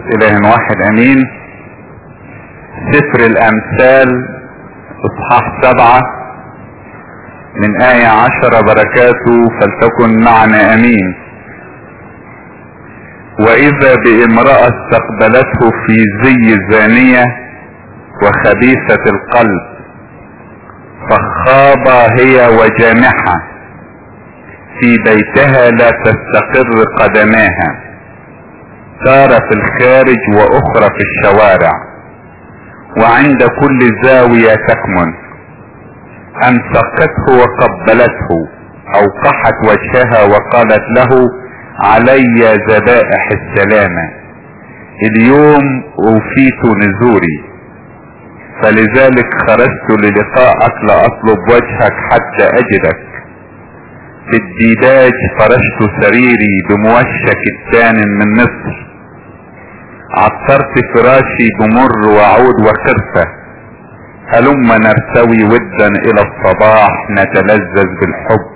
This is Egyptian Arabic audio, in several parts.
اله واحد امين سفر الامثال اصحاح سبعة من آية عشرة بركاته فلتكن معنا امين واذا بامرأة استقبلته في زي زانية وخبيثة القلب فخابة هي وجامحة في بيتها لا تستقر قدماها تارة في الخارج واخرى في الشوارع وعند كل زاوية تكمن امسكته وقبلته اوقحت وجهها وقالت له علي ذبائح السلامة اليوم اوفيت نزوري فلذلك خرجت للقاءك لاطلب وجهك حتى اجدك في الديداج فرشت سريري بموشك الثان من مصر عطرت فراشي بمر وعود وخرفة هلم نرتوي ودا الى الصباح نتلذذ بالحب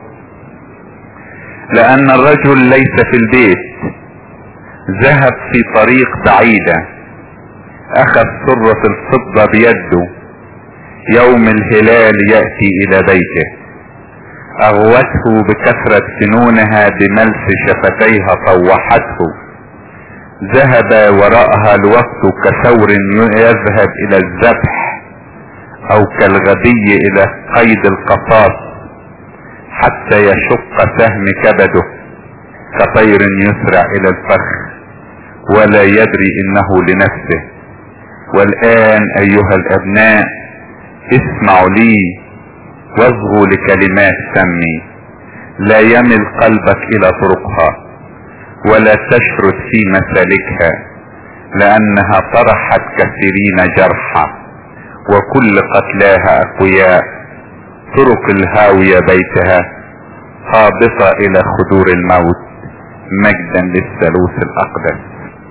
لان الرجل ليس في البيت ذهب في طريق بعيدة اخذ سرة الفضة بيده يوم الهلال يأتي الى بيته اغوته بكثرة سنونها بملس شفتيها طوحته ذهب وراءها الوقت كثور يذهب الى الذبح او كالغبي الى قيد القصاص حتى يشق سهم كبده كطير يسرع الى الفخ ولا يدري انه لنفسه والان ايها الابناء اسمعوا لي واصغوا لكلمات فمي لا يمل قلبك الى طرقها ولا تشرد في مسالكها لانها طرحت كثيرين جرحا وكل قتلاها اقوياء طرق الهاوية بيتها هابطة الى خدور الموت مجدا للثالوث الاقدس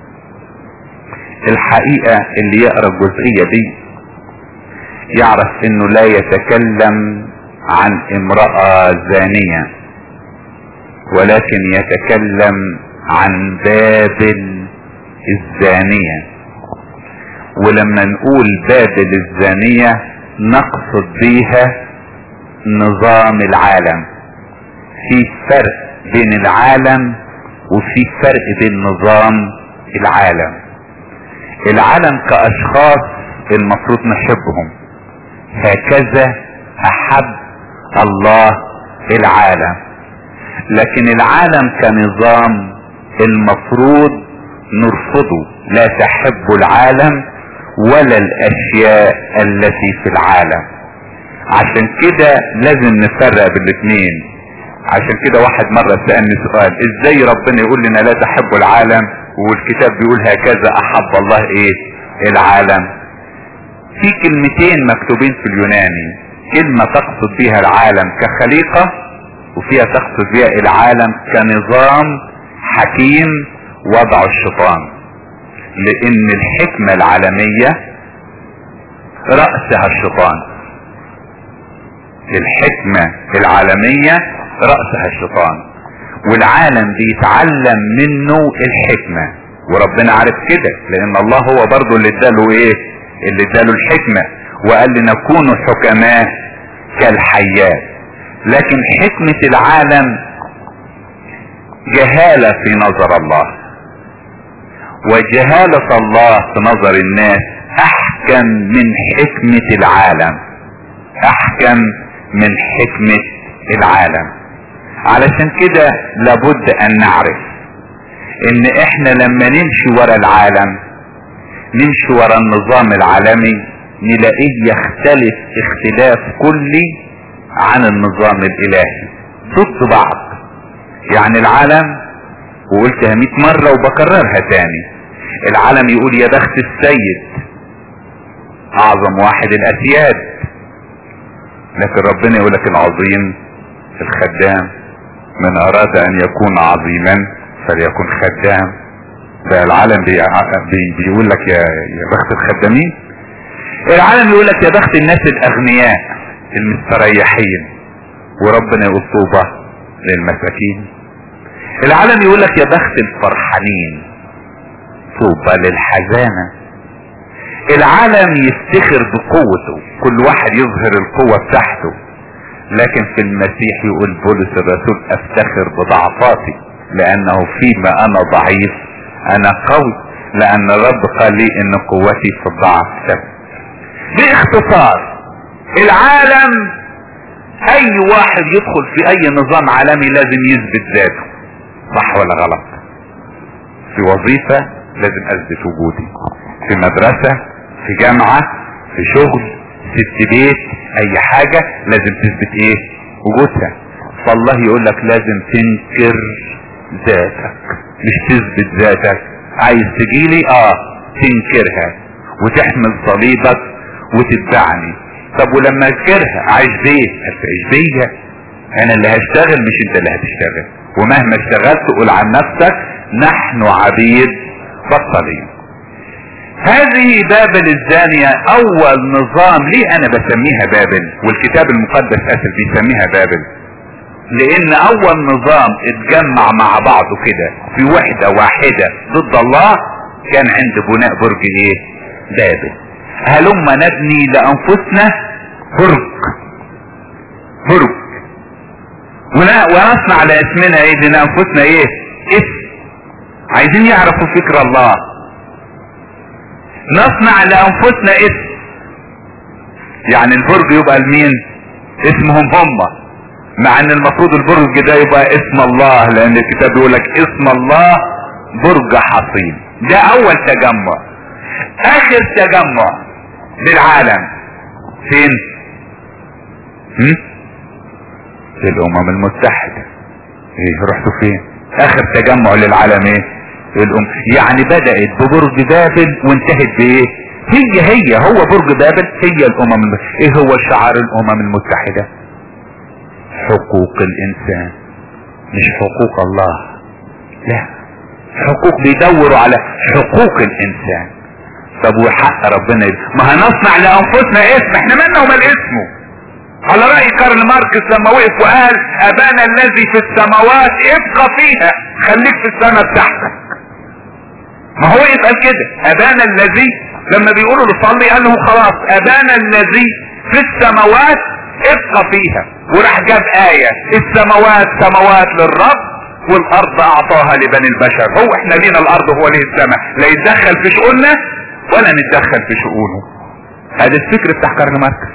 الحقيقة اللي يقرأ الجزئية دي يعرف انه لا يتكلم عن امرأة زانية ولكن يتكلم عن بابل الزانية ولما نقول بابل الزانية نقصد بيها نظام العالم في فرق بين العالم وفي فرق بين نظام العالم العالم كاشخاص المفروض نحبهم هكذا احب الله العالم لكن العالم كنظام المفروض نرفضه لا تحب العالم ولا الاشياء التي في العالم عشان كده لازم نفرق بالاثنين عشان كده واحد مرة سألني سؤال ازاي ربنا يقول لنا لا تحبوا العالم والكتاب بيقول هكذا احب الله ايه العالم في كلمتين مكتوبين في اليوناني كلمة تقصد بها العالم كخليقة وفيها تقصد بها العالم كنظام حكيم وضع الشيطان لان الحكمة العالمية رأسها الشيطان الحكمة العالمية رأسها الشيطان والعالم بيتعلم منه الحكمة وربنا عارف كده لان الله هو برضو اللي اداله ايه اللي اداله الحكمة وقال لنكون حكماء كالحيات لكن حكمة العالم جهالة في نظر الله وجهالة الله في نظر الناس احكم من حكمة العالم احكم من حكمة العالم علشان كده لابد ان نعرف ان احنا لما نمشي ورا العالم نمشي ورا النظام العالمي نلاقيه يختلف اختلاف كلي عن النظام الالهي ضد بعض يعني العالم وقلتها مئة مرة وبكررها تاني العالم يقول يا بخت السيد اعظم واحد الاسياد لكن ربنا يقول لك العظيم الخدام من اراد ان يكون عظيما فليكن خدام فالعالم بي بي بيقول لك يا يا بخت الخدامين العالم يقول لك يا بخت الناس الاغنياء المستريحين وربنا يقول طوبى للمساكين العالم يقول لك يا بخت الفرحانين طوبى للحزانة العالم يفتخر بقوته كل واحد يظهر القوة بتاعته لكن في المسيح يقول بولس الرسول افتخر بضعفاتي لانه فيما انا ضعيف انا قوي لان الرب قال لي ان قوتي في الضعف باختصار العالم اي واحد يدخل في اي نظام عالمي لازم يثبت ذاته صح ولا غلط في وظيفة لازم اثبت وجودي في مدرسة في جامعة في شغل ست بيت اي حاجة لازم تثبت ايه وجودها فالله يقول لك لازم تنكر ذاتك مش تثبت ذاتك عايز تجيلي اه تنكرها وتحمل صليبك وتتبعني طب ولما انكرها عايش بيه هتعيش بيا انا اللي هشتغل مش انت اللي هتشتغل ومهما اشتغلت قول عن نفسك نحن عبيد بطلين هذه بابل الزانية اول نظام ليه انا بسميها بابل والكتاب المقدس اسف بيسميها بابل لان اول نظام اتجمع مع بعضه كده في وحدة واحدة ضد الله كان عند بناء برج ايه بابل هلما نبني لانفسنا برج برج ونصنع لاسمنا ايه لانفسنا ايه اسم عايزين يعرفوا فكر الله نصنع لانفسنا اسم يعني البرج يبقى لمين اسمهم هم مع ان المفروض البرج ده يبقى اسم الله لان الكتاب بيقول لك اسم الله برج حصين ده اول تجمع اخر تجمع للعالم فين هم؟ في الامم المتحدة ايه رحتوا فين اخر تجمع للعالم ايه الام يعني بدأت ببرج بابل وانتهت بايه هي هي هو برج بابل هي الامم الم... ايه هو شعار الامم المتحدة حقوق الانسان مش حقوق الله لا حقوق بيدوروا على حقوق الانسان طب وحق ربنا يد... ما هنصنع لانفسنا اسم احنا مالنا ومال اسمه على رأي كارل ماركس لما وقف وقال ابانا الذي في السماوات ابقى فيها خليك في السماء بتاعتك ما هو يبقى كده ابانا الذي لما بيقولوا لصلي قال لهم خلاص ابانا الذي في السماوات ابقى فيها وراح جاب آية السماوات سماوات للرب والارض اعطاها لبني البشر هو احنا لينا الارض هو ليه السماء لا يتدخل في شؤوننا ولا نتدخل في شؤونه هذا الفكر بتاع كارل ماركس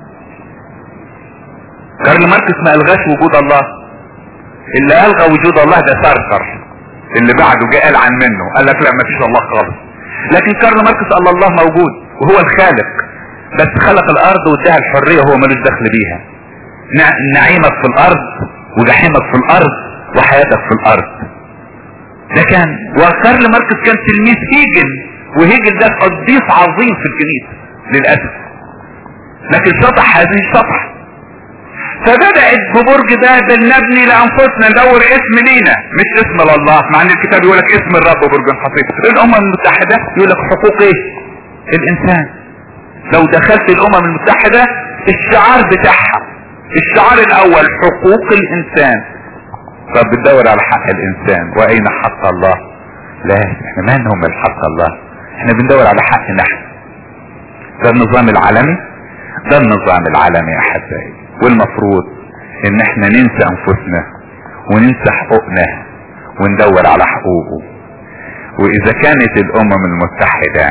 كارل ماركس ما الغاش وجود الله اللي الغى وجود الله ده سارتر اللي بعده جاء قال عن منه قال لك لا ما فيش الله خالص لكن كارل ماركس قال الله موجود وهو الخالق بس خلق الارض واداها الحريه وهو ملوش دخل بيها نعيمك في الارض وجحيمك في الارض وحياتك في الارض ده كان وكارل ماركس كان تلميذ هيجل وهيجل ده قديس عظيم في الكنيسه للاسف لكن شطح هذه الشطح فبدأت ببرج بابل نبني لانفسنا ندور اسم لينا مش اسم لله مع ان الكتاب يقول لك اسم الرب برج حصين الامم المتحدة يقول لك حقوق ايه الانسان لو دخلت الامم المتحدة الشعار بتاعها الشعار الاول حقوق الانسان طب بتدور على حق الانسان واين حق الله لا احنا ما نهم الحق الله احنا بندور على حق نحن ده النظام العالمي ده النظام العالمي يا احبائي والمفروض ان احنا ننسى انفسنا وننسى حقوقنا وندور على حقوقه واذا كانت الامم المتحدة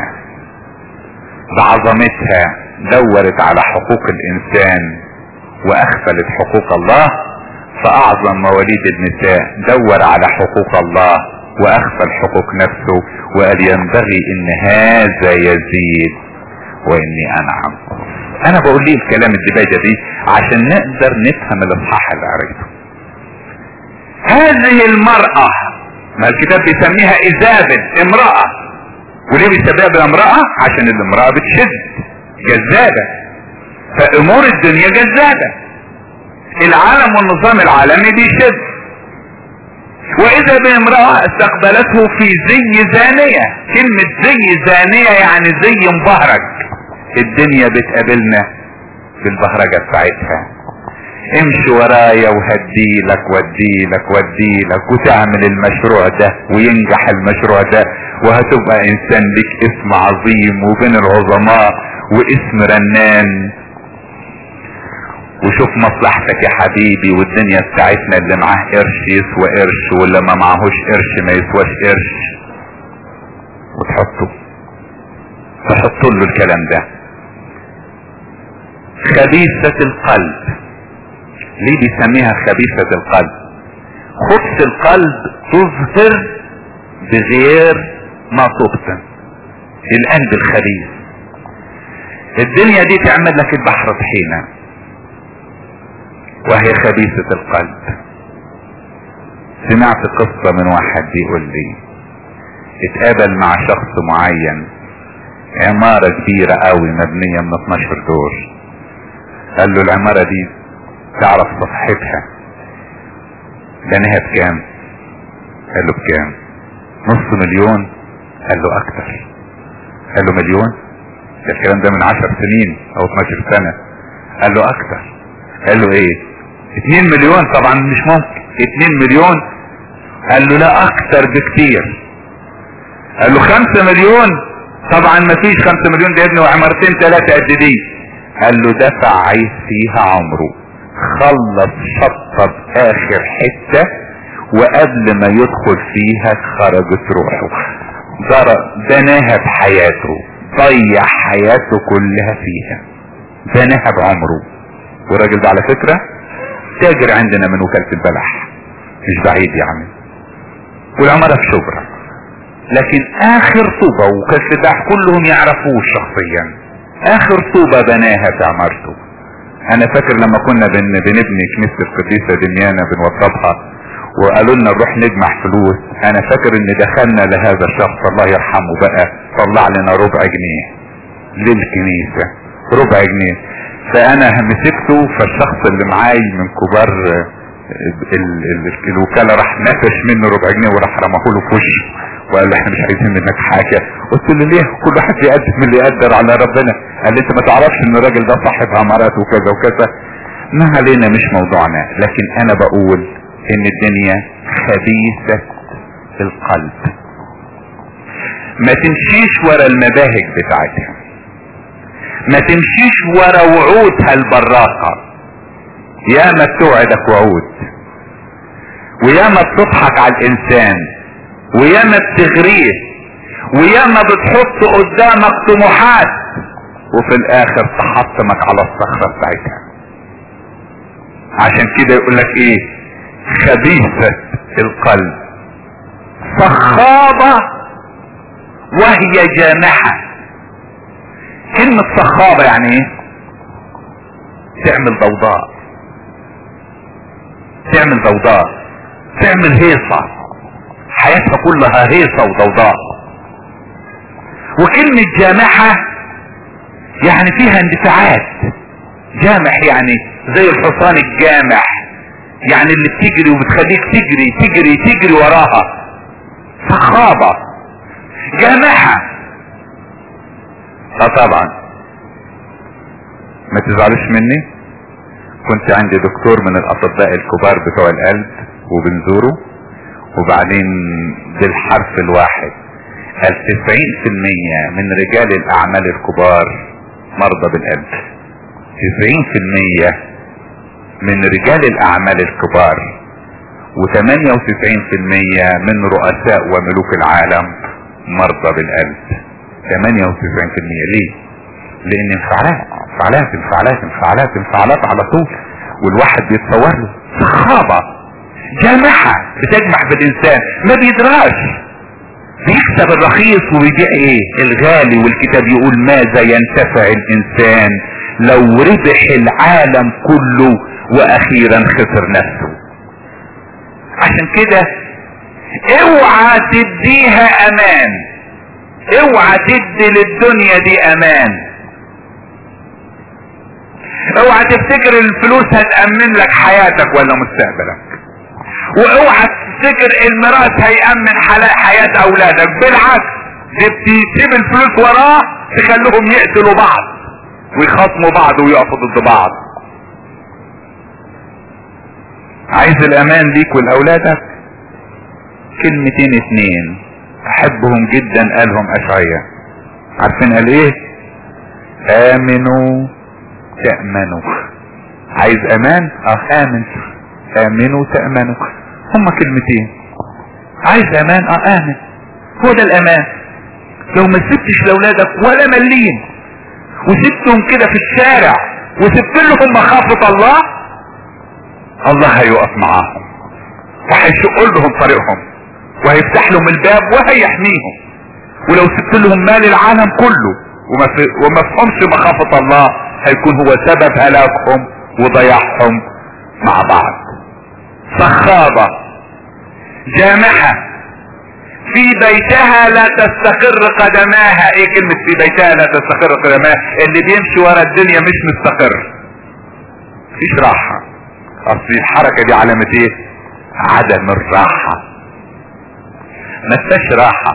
بعظمتها دورت على حقوق الانسان واخفلت حقوق الله فاعظم مواليد النساء دور على حقوق الله واخفل حقوق نفسه وقال ينبغي ان هذا يزيد واني انعم انا بقول ليه الكلام الدباجة دي عشان نقدر نفهم الاصحاح اللي قريته هذه المرأة ما الكتاب بيسميها ايزابل امرأة وليه بيسميها امرأة عشان الامرأة بتشد جذابة فامور الدنيا جذابة العالم والنظام العالمي بيشد واذا بامرأة استقبلته في زي زانية كلمة زي زانية يعني زي مبهرج الدنيا بتقابلنا بالبهرجة بتاعتها امشي ورايا وهديلك واديلك واديلك وتعمل المشروع ده وينجح المشروع ده وهتبقى انسان لك اسم عظيم وبين العظماء واسم رنان وشوف مصلحتك يا حبيبي والدنيا بتاعتنا اللي معاه قرش يسوى قرش واللي ما معهوش قرش ما يسواش قرش وتحطه تحط له الكلام ده خبيثة القلب ليه بيسميها خبيثة القلب خبث القلب تظهر بغير ما تبطن القلب الخبيث الدنيا دي تعمل لك البحر طحينة وهي خبيثة القلب سمعت قصة من واحد بيقول لي اتقابل مع شخص معين عمارة كبيرة قوي مبنية من 12 دور قال له العمارة دي تعرف صفحتها بناها بكام قال له بكام نص مليون قال له اكتر قال له مليون ده الكلام ده من عشر سنين او 12 سنة قال له اكتر قال له ايه اتنين مليون طبعا مش ممكن اتنين مليون قال له لا اكتر بكتير قال له خمسة مليون طبعا ما فيش خمسة مليون ده يا ابني وعمارتين ثلاثة قد دي قال له دفع عايز فيها عمره خلص شطب اخر حتة وقبل ما يدخل فيها خرجت روحه بناها بحياته ضيع حياته كلها فيها بناها بعمره والراجل ده على فكرة تاجر عندنا من وكالة البلح مش بعيد يعني والعمارة في شبرا لكن اخر طوبة وكالة البلح كلهم يعرفوه شخصيا اخر طوبة بناها في عمارته انا فاكر لما كنا بن بنبني كنيسة القديسة دميانة بنوضبها وقالوا لنا نروح نجمع فلوس انا فاكر ان دخلنا لهذا الشخص الله يرحمه بقى طلع لنا ربع جنيه للكنيسة ربع جنيه فانا مسكته فالشخص اللي معاي من كبار ال ال الوكالة راح نفش منه ربع جنيه وراح رماه له في وشه وقال له احنا مش عايزين منك حاجة قلت له ليه كل واحد يقدم اللي يقدر على ربنا قال لي انت ما تعرفش ان الراجل ده صاحب عمارات وكذا وكذا ما علينا مش موضوعنا لكن انا بقول ان الدنيا خبيثة القلب ما تمشيش ورا المباهج بتاعتها ما تمشيش ورا وعودها البراقة ياما بتوعدك وعود وياما بتضحك على الانسان وياما بتغريه وياما بتحط قدامك طموحات وفي الاخر تحطمك على الصخرة بتاعتها عشان كده يقول لك ايه خبيثة القلب صخابة وهي جامحة كلمة صخابة يعني ايه تعمل ضوضاء تعمل ضوضاء تعمل هيصة حياتها كلها هيصة وضوضاء وكلمة جامحة يعني فيها اندفاعات جامح يعني زي الحصان الجامح يعني اللي بتجري وبتخليك تجري تجري تجري وراها صخابة جامحة اه طبعا ما تزعلوش مني كنت عندي دكتور من الاطباء الكبار بتوع القلب وبنزوره وبعدين بالحرف الواحد قال تسعين في المية من رجال الاعمال الكبار مرضى بالقلب تسعين في المية من رجال الاعمال الكبار وثمانية وتسعين في المية من رؤساء وملوك العالم مرضى بالقلب ثمانية وتسعين في المية ليه لان انفعالات انفعالات انفعالات انفعالات انفعالات على طول والواحد بيتصور له صخابة جامحة بتجمع في الانسان ما بيدراش بيكسب الرخيص وبيبيع ايه الغالي والكتاب يقول ماذا ينتفع الانسان لو ربح العالم كله واخيرا خسر نفسه عشان كده اوعى تديها امان اوعى تدي للدنيا دي امان اوعى تفتكر الفلوس هتأمن لك حياتك ولا مستقبلك واوعى تفتكر الميراث هيأمن حياة اولادك بالعكس دي بتسيب الفلوس وراه تخليهم يقتلوا بعض ويخاصموا بعض ويقفوا ضد بعض عايز الامان ليك ولاولادك كلمتين اتنين احبهم جدا قالهم اشعياء عارفين قال ايه امنوا تأمنوا عايز امان اه امن امنوا تأمنوا هما كلمتين عايز امان اه امن هو ده الامان لو ما سبتش لاولادك ولا مليم وسبتهم كده في الشارع وسبت لهم مخافة الله الله هيقف معاهم وهيشق لهم طريقهم وهيفتح لهم الباب وهيحميهم ولو سبت لهم مال العالم كله وما, في وما فهمش مخافة الله هيكون هو سبب هلاكهم وضياعهم مع بعض صخابة جامحة في بيتها لا تستقر قدماها ايه كلمة في بيتها لا تستقر قدماها اللي بيمشي ورا الدنيا مش مستقر مفيش راحة اصل الحركة دي علامة ايه عدم الراحة ما فيهاش راحة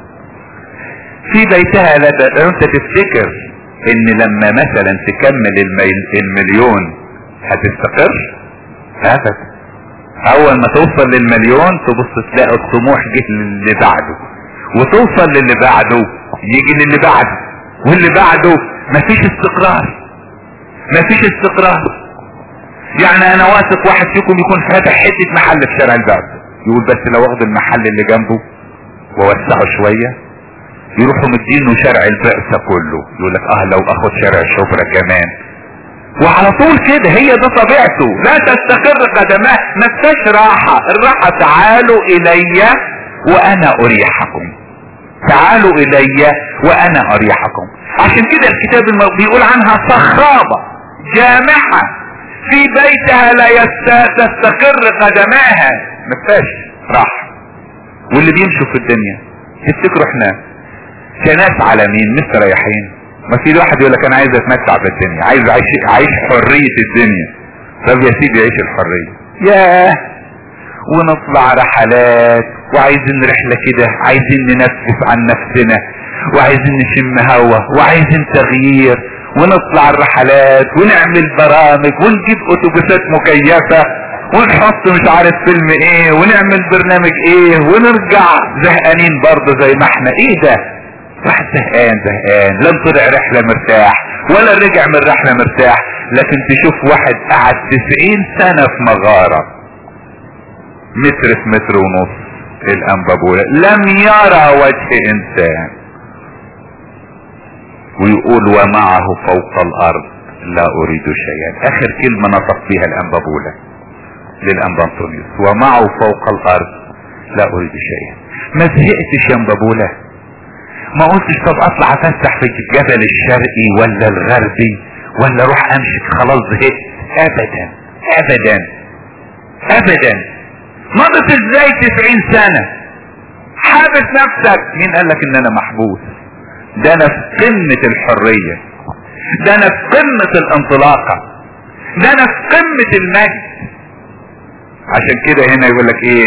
في بيتها لا ت... لو انت تفتكر ان لما مثلا تكمل الميل... المليون هتستقر ابدا اول ما توصل للمليون تبص تلاقي الطموح جه للي بعده وتوصل للي بعده يجي للي بعده واللي بعده مفيش استقرار مفيش استقرار يعني انا واثق واحد فيكم يكون فاتح حته محل في شارع الباب يقول بس لو اخد المحل اللي جنبه ووسعه شويه يروحوا مدينه شارع البأس كله يقول لك اه لو اخد شارع شبرا كمان وعلى طول كده هي ده طبيعته لا تستقر قدماه ما فيهاش راحة الراحة تعالوا الي وانا اريحكم تعالوا الي وانا اريحكم عشان كده الكتاب الم- بيقول عنها صخابة جامحة في بيتها لا يست- تستقر قدماها ما فيهاش راحة واللي بيمشوا في الدنيا تفتكروا احنا كناس على مين مستريحين ما في واحد يقول لك انا عايز اتمتع في الدنيا عايز اعيش اعيش حرية الدنيا طب يا سيدي عيش الحرية ياه ونطلع رحلات وعايزين رحلة كده عايزين ننفس عن نفسنا وعايزين نشم هوا وعايزين تغيير ونطلع الرحلات ونعمل برامج ونجيب اتوبيسات مكيفة ونحط مش عارف فيلم ايه ونعمل برنامج ايه ونرجع زهقانين برضه زي ما احنا ايه ده واحد زهقان زهقان لا طلع رحلة مرتاح ولا رجع من رحلة مرتاح لكن تشوف واحد قعد تسعين سنة في مغارة متر في متر ونص الانبابولة لم يرى وجه انسان ويقول ومعه فوق الارض لا اريد شيئا اخر كلمة نطق بها الانبابولة للانبانطونيوس ومعه فوق الارض لا اريد شيئا ما زهقتش يا انبابولة ما قلتش طب اطلع اتفسح في الجبل الشرقي ولا الغربي ولا اروح امشي خلاص زهقت ابدا ابدا ابدا مضت ازاي تسعين سنة حابس نفسك مين قالك ان انا محبوس ده انا في قمة الحرية ده انا في قمة الانطلاقة ده انا في قمة المجد عشان كده هنا يقول لك ايه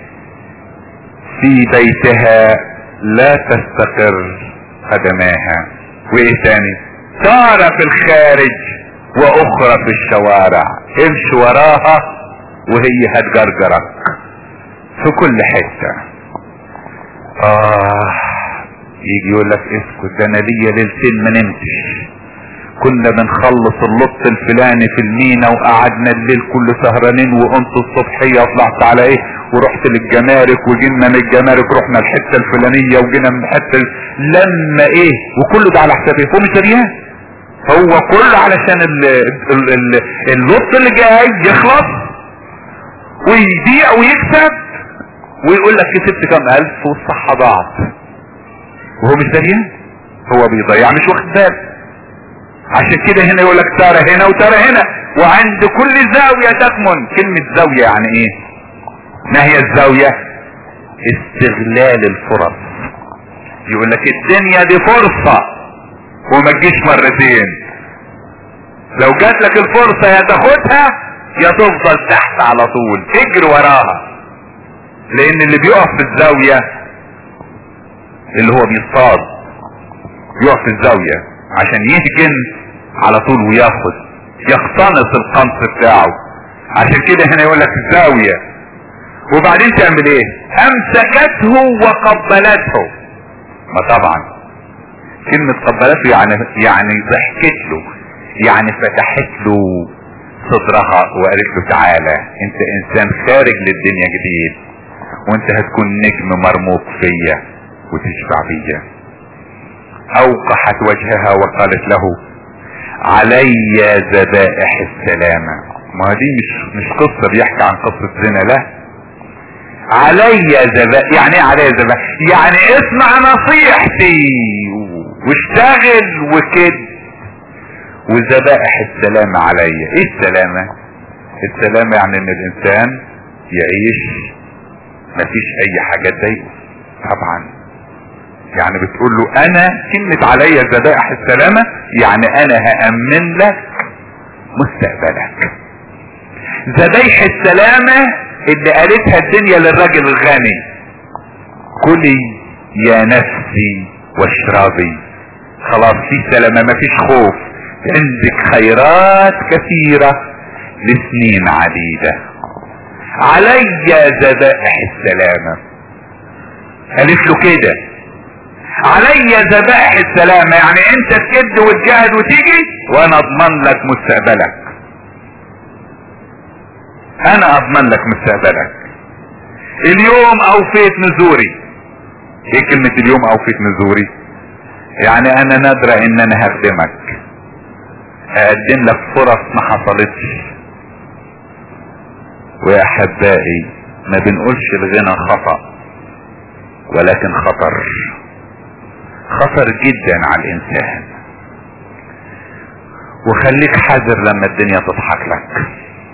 في بيتها لا تستقر قدماها وايه تاني صار في الخارج واخرى في الشوارع امشي وراها وهي هتجرجرك في كل حتة اه يجي يقول لك اسكت ده انا ليا ليلتين ما نمتش كنا بنخلص اللط الفلاني في المينا وقعدنا الليل كله سهرانين وقمت الصبحية طلعت على ايه ورحت للجمارك وجينا من الجمارك رحنا الحتة الفلانية وجينا من الحتة ال- لما ايه وكله ده على حساب ايه هو مش دريان هو كله علشان ال- ال- ال- اللط اللي جاي يخلص ويبيع ويكسب ويقول لك كسبت كام الف والصحة ضاعت وهو مش دريان هو بيضيع مش واخد باله عشان كده هنا يقول لك ترى هنا وترى هنا وعند كل زاوية تكمن كلمة زاوية يعني ايه ما هي الزاوية استغلال الفرص يقول لك الدنيا دي فرصة وما تجيش مرتين لو جات لك الفرصة يا تاخدها يا تفضل تحت على طول اجري وراها لان اللي بيقف في الزاوية اللي هو بيصطاد يقف في الزاوية عشان يهجن على طول وياخد يقتنص القنص بتاعه عشان كده هنا يقول لك الزاوية وبعدين تعمل ايه امسكته وقبلته ما طبعا كلمة قبلته يعني يعني ضحكت له يعني فتحت له صدرها وقالت له تعالى انت انسان خارج للدنيا جديد وانت هتكون نجم مرموق فيا وتشفع بيا اوقحت وجهها وقالت له علي ذبائح السلامة ما دي مش مش قصة بيحكي عن قصة زنا لا علي ذبائح يعني ايه علي ذبائح يعني اسمع نصيحتي واشتغل وكد وذبائح السلامة عليا ايه السلامة السلامة يعني ان الانسان يعيش مفيش اي حاجة تضايقه طبعا يعني بتقول له انا كلمة عليا ذبائح السلامة يعني انا هأمن لك مستقبلك ذبائح السلامة اللي قالتها الدنيا للراجل الغني كلي يا نفسي واشربي خلاص في سلامة مفيش خوف عندك خيرات كثيرة لسنين عديدة علي ذبائح السلامة قالت له كده علي ذبائح السلامة يعني انت تكد وتجاهد وتيجي وانا اضمن لك مستقبلك انا اضمن لك مستقبلك اليوم اوفيت نزوري ايه كلمة اليوم اوفيت نزوري يعني انا نادرة ان انا هخدمك اقدم لك فرص ما حصلتش ويا احبائي ما بنقولش الغنى خطأ ولكن خطر خطر جدا على الانسان وخليك حذر لما الدنيا تضحك لك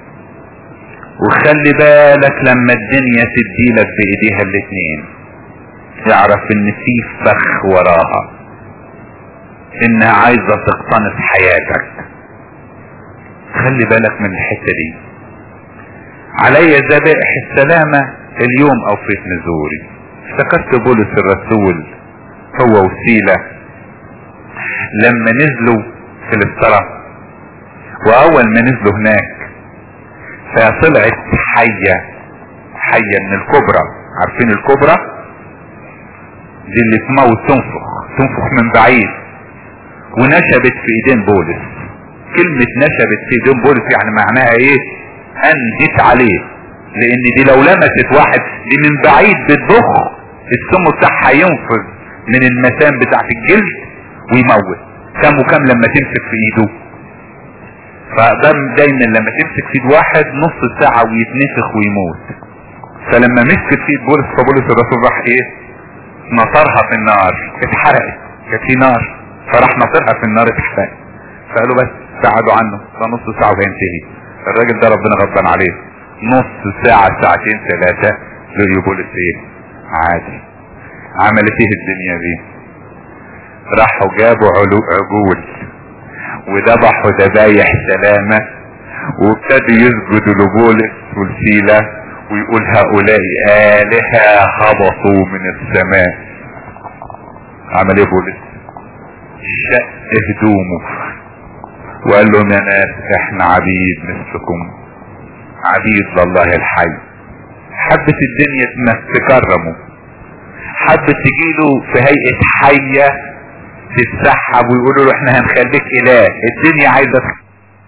وخلي بالك لما الدنيا تديلك بايديها الاتنين اعرف ان في فخ وراها انها عايزة تقتنص حياتك خلي بالك من الحتة دي علي ذبائح السلامة اليوم اوفيت نزوري افتكرت بولس الرسول هو وسيلة لما نزلوا في الاستراء واول ما نزلوا هناك فطلعت حية حية من الكبرى عارفين الكبرى دي اللي تموت تنفخ تنفخ من بعيد ونشبت في ايدين بولس كلمة نشبت في ايدين بولس يعني معناها ايه انهت عليه لان دي لو لمست واحد دي من بعيد بتضخ السم بتاعها ينفذ من المسام بتاعت الجلد ويموت كم وكم لما تمسك في ايده فده دايما لما تمسك في ايد واحد نص ساعة ويتنفخ ويموت فلما مسكت في ايد بولس فبولس الرسول راح ايه نصرها في النار اتحرقت كانت في نار فراح نصرها في النار اتحرقت فقالوا بس بعدوا عنه فنص ساعة وهينتهي الراجل ده ربنا غضبان عليه نص ساعة ساعتين ثلاثة لقي بولس ايه عادي عملت ايه الدنيا دي راحوا جابوا علو عجول وذبحوا ذبايح سلامة وابتدوا يسجدوا لبولس والسيلة ويقول هؤلاء آلهة هبطوا من السماء عمل ايه بولس شق هدومه وقال لهم يا ناس احنا عبيد مثلكم عبيد لله الحي حبت الدنيا انك تكرمه حبت تجيله في هيئة حية تتسحب ويقولوا له احنا هنخليك اله الدنيا عايزة تخ...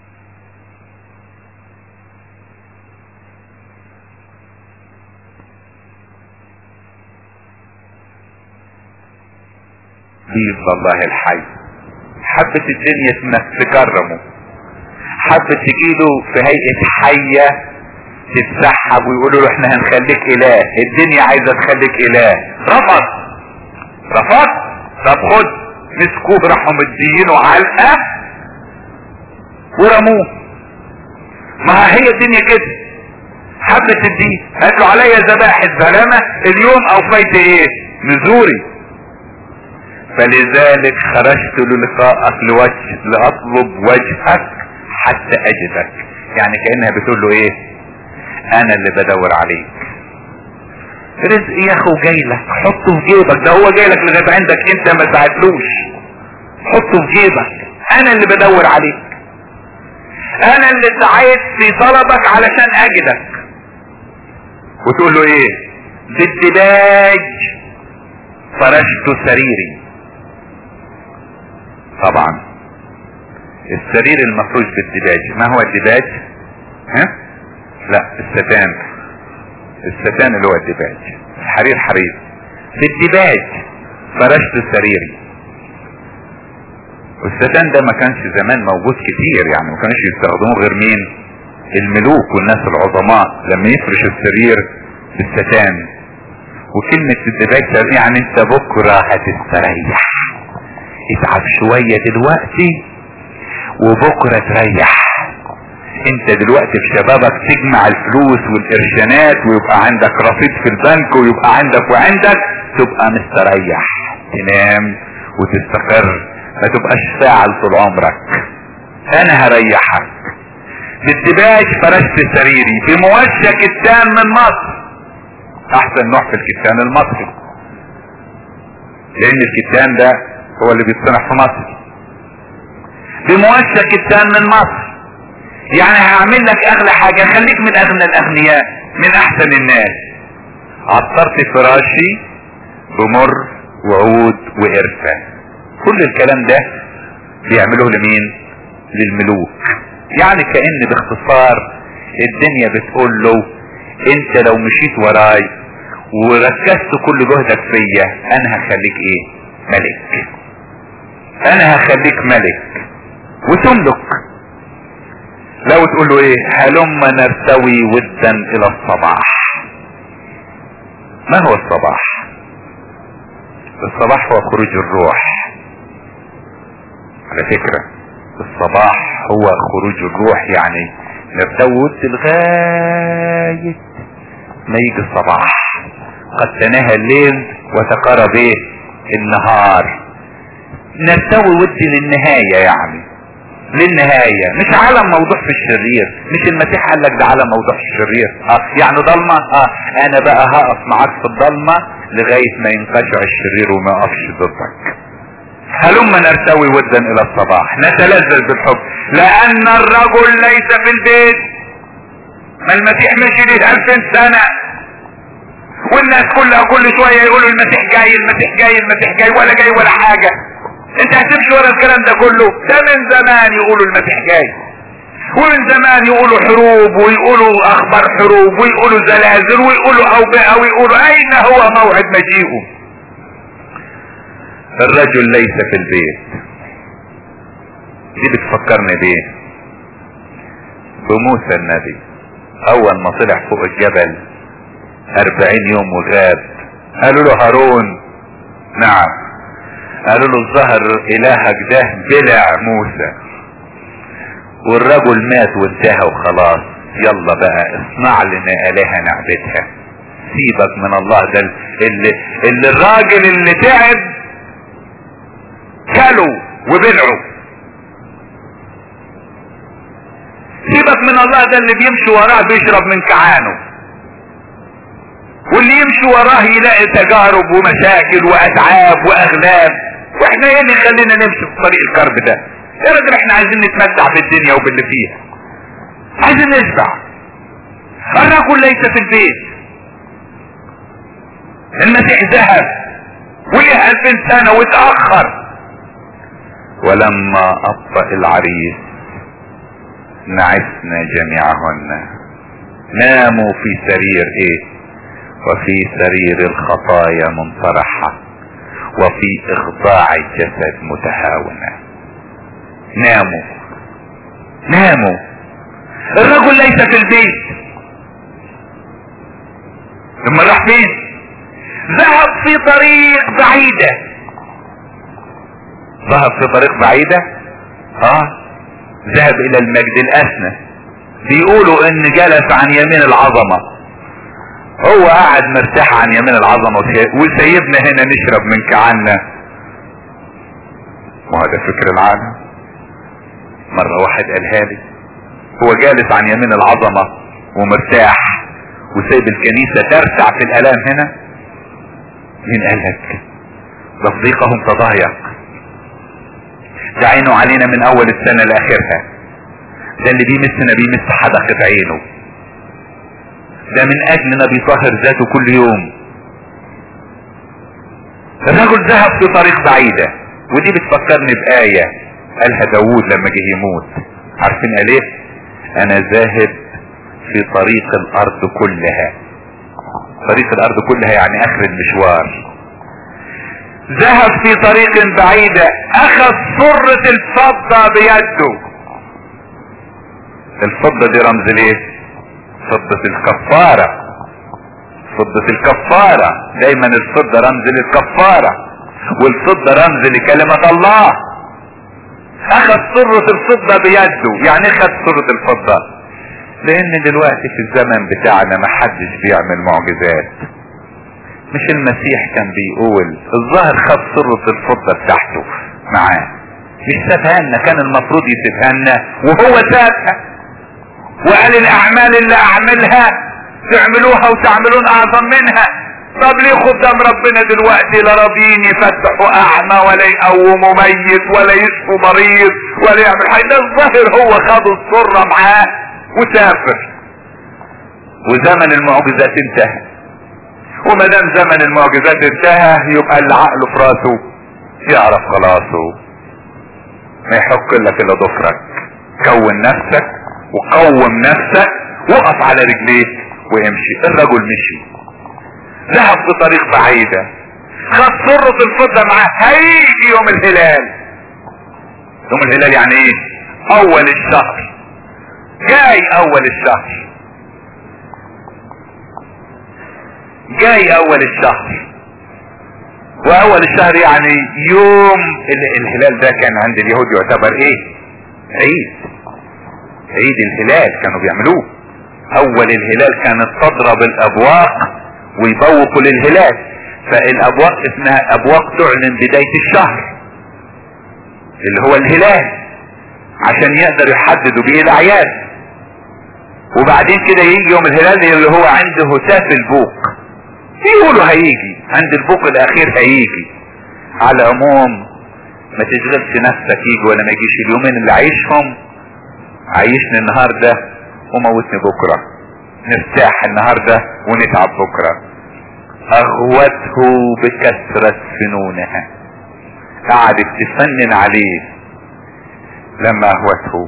عبيد لله الحي حبت الدنيا انك تكرمه حبت تجيله في هيئة حية تتسحب ويقولوا له احنا هنخليك اله الدنيا عايزة تخليك اله رفض رفض طب خد مسكوه راحوا مدينه علقة ورموه ما هي الدنيا كده حبت الدين قالت له عليا ذبائح السلامة اليوم اوفيت ايه نزوري فلذلك خرجت للقائك لوجه لاطلب وجهك حتى اجدك يعني كانها بتقول له ايه انا اللي بدور عليك رزق يا اخو جاي لك حطه في جيبك ده هو جاي لك لغايه عندك انت ما ساعدتلوش حطه في جيبك انا اللي بدور عليك انا اللي سعيت في طلبك علشان اجدك وتقول له ايه بالدباج فرشت سريري طبعا السرير المفروش بالدباج ما هو الدباج ها لا الستان الستان اللي هو الدباج الحرير حرير بالدباج فرشت سريري والستان ده ما كانش زمان موجود كتير يعني ما كانش يستخدموه غير مين الملوك والناس العظماء لما يفرش السرير بالستان وكلمة الدباج يعني انت بكرة هتستريح اتعب شوية دلوقتي وبكرة تريح انت دلوقتي في شبابك تجمع الفلوس والقرشانات ويبقى عندك رصيد في البنك ويبقى عندك وعندك تبقى مستريح تنام وتستقر ما تبقاش فاعل طول عمرك انا هريحك بالدباج فرشت سريري بموشى كتان من مصر احسن نوع في الكتان المصري لان الكتان ده هو اللي بيتصنع في مصر بموشى كتان من مصر يعني هعمل لك اغلى حاجة خليك من اغنى الاغنياء من احسن الناس عطرت فراشي بمر وعود وقرفة كل الكلام ده بيعملوه لمين للملوك يعني كأن باختصار الدنيا بتقول له انت لو مشيت وراي وركزت كل جهدك فيا انا هخليك ايه ملك انا هخليك ملك وتملك لو تقول له ايه هلم نرتوي ودا الى الصباح ما هو الصباح الصباح هو خروج الروح على فكرة الصباح هو خروج الروح يعني نرتوي ود لغاية ما يجي الصباح قد تناهى الليل وتقارب ايه النهار نرتوي ود للنهاية يعني للنهاية مش عالم موضوع في الشرير مش المسيح قال لك ده عالم موضوع في الشرير اه يعني ضلمة اه انا بقى هقف معاك في الضلمة لغاية ما ينقشع الشرير وما يقفش ضدك هلم نرتوي ودا الى الصباح نتلذذ بالحب لان الرجل ليس في البيت ما المسيح مشي ليه الفين سنة والناس كلها كل شوية يقولوا المسيح جاي المسيح جاي المسيح جاي ولا جاي ولا حاجة انت هتمشي ورا الكلام ده كله ده من زمان يقولوا المسيح جاي ومن زمان يقولوا حروب ويقولوا اخبار حروب ويقولوا زلازل ويقولوا اوبئة ويقولوا اين هو موعد مجيئه الرجل ليس في البيت دي بتفكرني بيه بموسى النبي اول ما طلع فوق الجبل اربعين يوم وغاب قالوا له هارون نعم قالوا له ظهر الهك ده بلع موسى والرجل مات وانتهى وخلاص يلا بقى اصنع لنا الهة نعبدها سيبك من الله ده اللي, اللي الراجل اللي تعب كلوا وبلعوا سيبك من الله ده اللي بيمشي وراه بيشرب من كعانه واللي يمشي وراه يلاقي تجارب ومشاكل واتعاب واغلاب واحنا ايه اللي يخلينا نمشي في طريق الكرب ده يا راجل احنا عايزين نتمتع بالدنيا وباللي فيها عايزين نشبع الرجل ليس في البيت المسيح ذهب وليه الفين سنة واتأخر ولما أبطأ العريس نعسنا جميعهن ناموا في سرير ايه وفي سرير الخطايا منطرحة وفي اخضاع الجسد متهاونة ناموا ناموا الرجل ليس في البيت لما راح فين ذهب في طريق بعيدة ذهب في طريق بعيدة اه ذهب الى المجد الاسنى بيقولوا ان جلس عن يمين العظمة هو قاعد مرتاح عن يمين العظمة وسيبنا هنا نشرب من كعنا وهذا فكر العالم مرة واحد قالها لي هو جالس عن يمين العظمة ومرتاح وسايب الكنيسة ترتع في الالام هنا مين قالك تصديقهم تضايق دعينوا علينا من اول السنة لاخرها ده اللي بيمسنا بيمس حدقة عينه ده من اجلنا بيطهر ذاته كل يوم الرجل ذهب في طريق بعيدة ودي بتفكرني بآية قالها داوود لما جه يموت عارفين قال ايه انا ذاهب في طريق الارض كلها طريق الارض كلها يعني اخر المشوار ذهب في طريق بعيدة اخذ صرة الفضة بيده الفضة دي رمز ليه فضة الكفارة فضة الكفارة دايما الفضة رمز للكفارة والفضة رمز لكلمة الله اخذ صرة الفضة بيده يعني اخذ صرة الفضة لان دلوقتي في الزمن بتاعنا ما حدش بيعمل معجزات مش المسيح كان بيقول الظاهر خد صرة الفضة بتاعته معاه مش سابها لنا كان المفروض يسيبها لنا وهو سابها وقال الاعمال اللي اعملها تعملوها وتعملون اعظم منها طب ليه خدام ربنا دلوقتي لا راضيين يفتحوا اعمى ولا يقوموا ميت ولا يشفوا مريض ولا يعمل حاجه ده الظاهر هو خد السره معاه وسافر وزمن المعجزات انتهى وما دام زمن المعجزات انتهى يبقى اللي عقله في راسه يعرف خلاصه ما يحك لك الا ضفرك كون نفسك وقوم نفسك وقف على رجليك وامشي الرجل مشي ذهب في طريق بعيدة خد سرة الفضة معاه هيجي يوم الهلال يوم الهلال يعني ايه اول الشهر جاي اول الشهر جاي اول الشهر واول الشهر يعني يوم الهلال ده كان عند اليهود يعتبر ايه عيد عيد الهلال كانوا بيعملوه اول الهلال كانت تضرب الابواق ويبوقوا للهلال فالابواق اسمها ابواق تعلن بداية الشهر اللي هو الهلال عشان يقدر يحددوا بيه الاعياد وبعدين كده يجي يوم الهلال اللي هو عند هتاف البوق يقولوا هيجي عند البوق الاخير هيجي على العموم ما تشغلش نفسك يجي ولا ما يجيش اليومين اللي عايشهم عايشني النهارده وموتني بكره نرتاح النهارده ونتعب بكره اغوته بكثرة فنونها قعدت تفنن عليه لما اهوته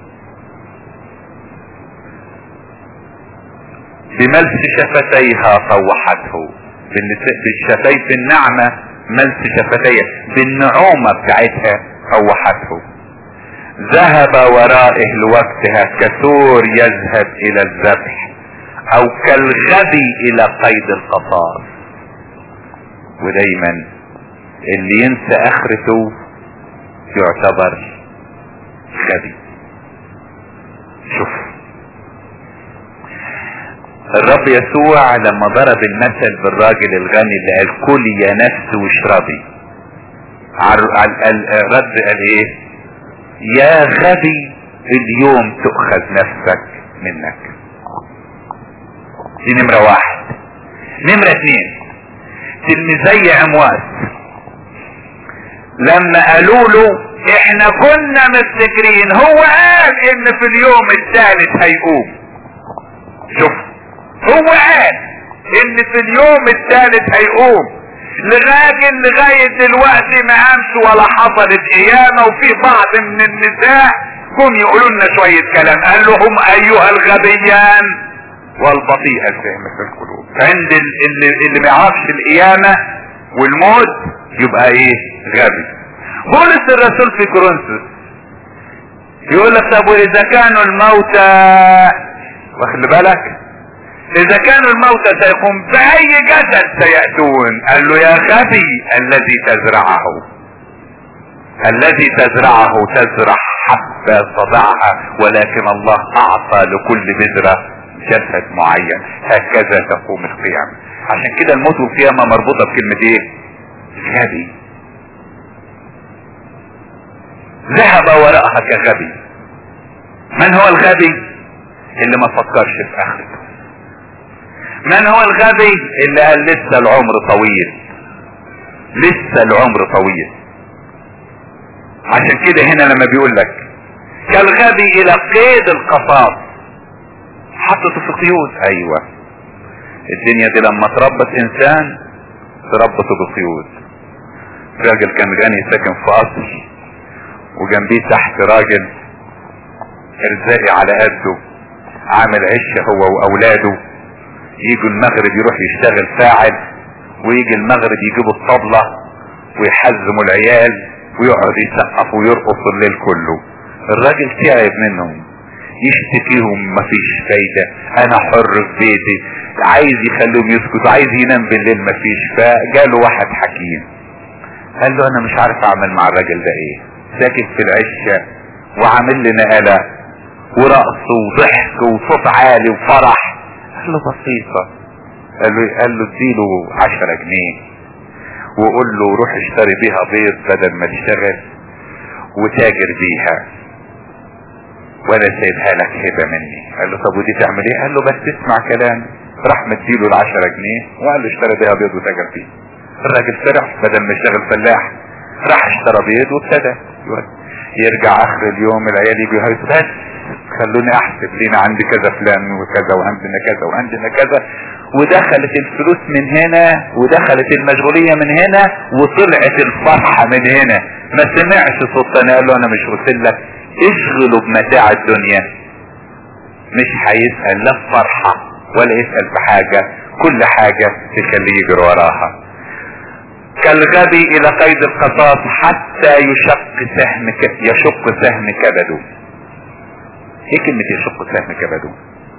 بملس شفتيها طوحته بالشفايف الناعمة ملس شفتيها بالنعومة بتاعتها طوحته ذهب ورائه لوقتها كثور يذهب الى الذبح او كالغبي الى قيد القفاص ودايما اللي ينسى اخرته يعتبر غبي شوف الرب يسوع لما ضرب المثل بالراجل الغني اللي قال كلي يا نفس واشربي رد قال ايه يا غبي اليوم تؤخذ نفسك منك دي نمرة واحد نمرة اتنين تلميذي امواس لما قالوا له احنا كنا مفتكرين هو قال ان في اليوم الثالث هيقوم شوف هو قال ان في اليوم الثالث هيقوم لراجل لغاية دلوقتي ما قامش ولا حصلت قيامة وفي بعض من النساء هم يقولوا لنا شوية كلام قال لهم ايها الغبيان والبطيء الفهم في القلوب عند اللي, اللي ما يعرفش القيامة والموت يبقى ايه غبي بولس الرسول في كورنثوس يقول لك طب واذا كانوا الموتى واخد بالك اذا كانوا الموتى سيقوم باي جسد سيأتون قال له يا غبي الذي تزرعه الذي تزرعه تزرع حبة تضعها ولكن الله اعطى لكل بذرة جسد معين هكذا تقوم القيامة عشان كده الموت والقيامة مربوطة بكلمة ايه غبي ذهب وراءها كغبي من هو الغبي اللي ما فكرش في اخرته من هو الغبي اللي قال لسه العمر طويل لسه العمر طويل عشان كده هنا لما بيقول لك كالغبي الى قيد القصاص حطته في قيود ايوه الدنيا دي لما تربط انسان تربطه بقيود راجل كان غني ساكن في قصر وجنبيه تحت راجل ارزاقي على قده عامل عش هو واولاده يجوا المغرب يروح يشتغل فاعل ويجي المغرب يجيبوا الطبلة ويحزموا العيال ويقعد يسقف ويرقص الليل كله الراجل تعب منهم يشتكيهم مفيش فايدة انا حر في بيتي عايز يخليهم يسكتوا عايز ينام بالليل مفيش فجاله واحد حكيم قال له انا مش عارف اعمل مع الراجل ده ايه ساكت في العشة وعامل لنا قلق ورقص وضحك وصوت عالي وفرح قال له بسيطة قال له قال له اديله عشرة جنيه وقول له روح اشتري بيها بيض بدل ما تشتغل وتاجر بيها وانا سايبها لك هبه مني قال له طب ودي تعمل ايه قال له بس اسمع كلام راح مديله العشرة جنيه وقال له اشتري بيها بيض وتاجر بيه الراجل فرح بدل ما يشتغل فلاح راح اشترى بيض وابتدى يرجع اخر اليوم العيال يجوا يهيصوا بس خلوني احسب لينا عندي كذا فلان وكذا وعندنا كذا وعندنا كذا ودخلت الفلوس من هنا ودخلت المشغولية من هنا وطلعت الفرحة من هنا ما سمعش صوت انا قال له انا مش قلت لك اشغلوا بمتاع الدنيا مش هيسأل لا فرحة ولا يسأل بحاجة كل حاجة تخليه يجري وراها كالغبي الى قيد القصاص حتى يشق سهم ك... يشق سهم كبده ايه كلمة يشق سهم كبده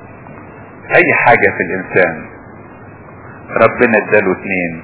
اي حاجة في الانسان ربنا اداله اتنين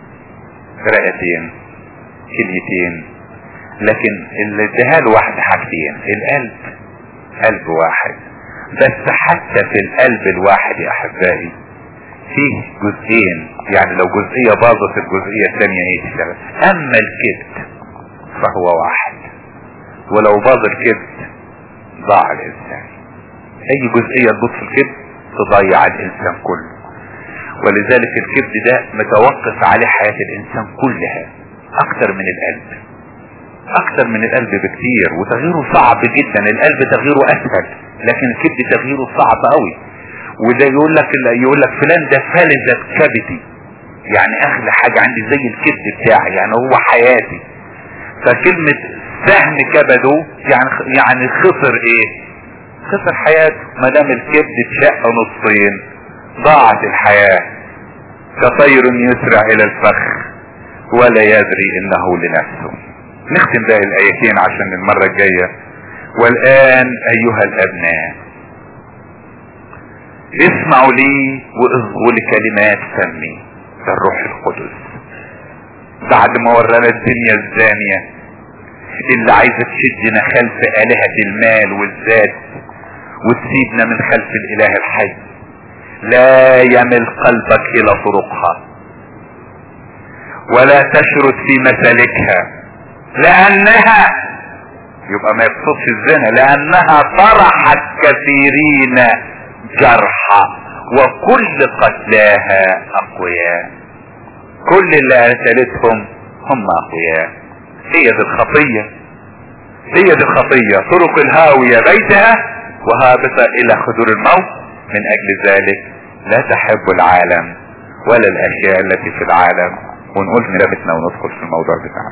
رئتين كليتين لكن اللي اداها له واحد حاجتين القلب قلب واحد بس حتى في القلب الواحد يا احبائي فيه جزئين يعني لو جزئية باظت الجزئية الثانية هي تشتغل اما الكبد فهو واحد ولو باظ الكبد ضاع الانسان اي جزئية تبص في الكبد تضيع الانسان كله ولذلك الكبد ده متوقف عليه حياة الانسان كلها اكتر من القلب اكتر من القلب بكتير وتغييره صعب جدا القلب تغييره اسهل لكن الكبد تغييره صعب قوي وده يقول لك يقول لك فلان ده فلذت كبدي يعني اغلى حاجة عندي زي الكبد بتاعي يعني هو حياتي فكلمة سهم كبده يعني يعني خسر ايه خسر حياته ما دام الكبد اتشق نصين ضاعت الحياة كطير يسرع الى الفخ ولا يدري انه لنفسه نختم باقي الايتين عشان المرة الجاية والان ايها الابناء اسمعوا لي واصغوا لكلمات فمي الروح القدس بعد ما ورانا الدنيا الزانية اللي عايزة تشدنا خلف آلهة المال والذات وتسيبنا من خلف الإله الحي لا يمل قلبك إلى طرقها ولا تشرد في مسالكها لأنها يبقى ما يقصدش الزنا لأنها طرحت كثيرين جرحى وكل قتلاها اقوياء كل اللي قتلتهم هم اقوياء هي دي الخطية هي دي الخطية طرق الهاوية بيتها وهابطة الى خدور الموت من اجل ذلك لا تحب العالم ولا الاشياء التي في العالم ونقول نلبسنا وندخل في الموضوع بتاعنا